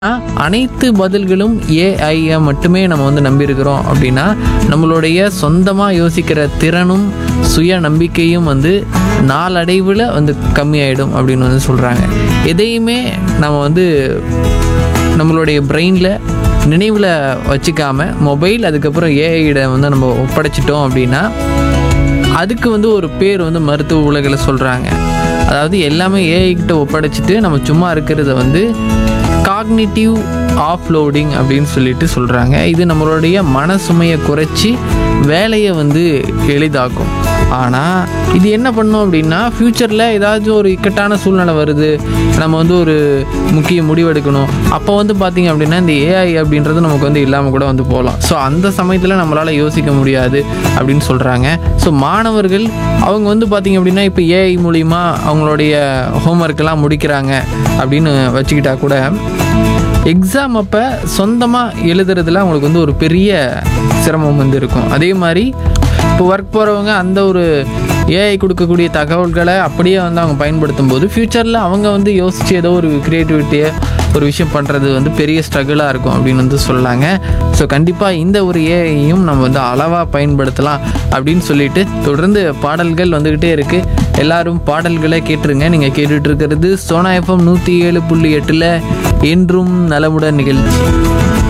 அனைத்து பதில்களும் ஏஐயை மட்டுமே நம்ம வந்து நம்பியிருக்கிறோம் அப்படின்னா நம்மளுடைய சொந்தமாக யோசிக்கிற திறனும் சுய நம்பிக்கையும் வந்து நாளடைவில் வந்து கம்மியாயிடும் அப்படின்னு வந்து சொல்கிறாங்க எதையுமே நம்ம வந்து நம்மளுடைய பிரெயினில் நினைவில் வச்சுக்காம மொபைல் அதுக்கப்புறம் ஏஐட வந்து நம்ம ஒப்படைச்சிட்டோம் அப்படின்னா அதுக்கு வந்து ஒரு பேர் வந்து மருத்துவ உலகில் சொல்கிறாங்க அதாவது எல்லாமே ஏஐ கிட்ட ஒப்படைச்சிட்டு நம்ம சும்மா இருக்கிறத வந்து காக்னிட்டிவ் ஆஃப்லோடிங் அப்படின்னு சொல்லிட்டு சொல்கிறாங்க இது நம்மளுடைய மன சுமையை குறைச்சி வேலையை வந்து எளிதாக்கும் ஆனால் இது என்ன பண்ணும் அப்படின்னா ஃப்யூச்சரில் ஏதாச்சும் ஒரு இக்கட்டான சூழ்நிலை வருது நம்ம வந்து ஒரு முக்கிய முடிவெடுக்கணும் அப்போ வந்து பார்த்திங்க அப்படின்னா இந்த ஏஐ அப்படின்றது நமக்கு வந்து இல்லாமல் கூட வந்து போகலாம் ஸோ அந்த சமயத்தில் நம்மளால் யோசிக்க முடியாது அப்படின்னு சொல்கிறாங்க ஸோ மாணவர்கள் அவங்க வந்து பார்த்திங்க அப்படின்னா இப்போ ஏஐ மூலிமா அவங்களுடைய ஹோம்ஒர்க்கெல்லாம் முடிக்கிறாங்க அப்படின்னு வச்சுக்கிட்டா கூட எக்ஸாம் அப்போ சொந்தமாக எழுதுறதுல அவங்களுக்கு வந்து ஒரு பெரிய சிரமம் வந்து இருக்கும் அதே மாதிரி இப்போ ஒர்க் போகிறவங்க அந்த ஒரு ஏஐ கொடுக்கக்கூடிய தகவல்களை அப்படியே வந்து அவங்க பயன்படுத்தும் போது ஃப்யூச்சரில் அவங்க வந்து யோசித்து ஏதோ ஒரு க்ரியேட்டிவிட்டியை ஒரு விஷயம் பண்ணுறது வந்து பெரிய ஸ்ட்ரகிளாக இருக்கும் அப்படின்னு வந்து சொல்லாங்க ஸோ கண்டிப்பாக இந்த ஒரு ஏஐயும் நம்ம வந்து அளவாக பயன்படுத்தலாம் அப்படின்னு சொல்லிட்டு தொடர்ந்து பாடல்கள் வந்துக்கிட்டே இருக்குது எல்லாரும் பாடல்களை கேட்டுருங்க நீங்கள் கேட்டுட்டு இருக்கிறது சோனா எஃப்எம் நூற்றி ஏழு புள்ளி எட்டில் என்றும் நலமுடன் நிகழ்ச்சி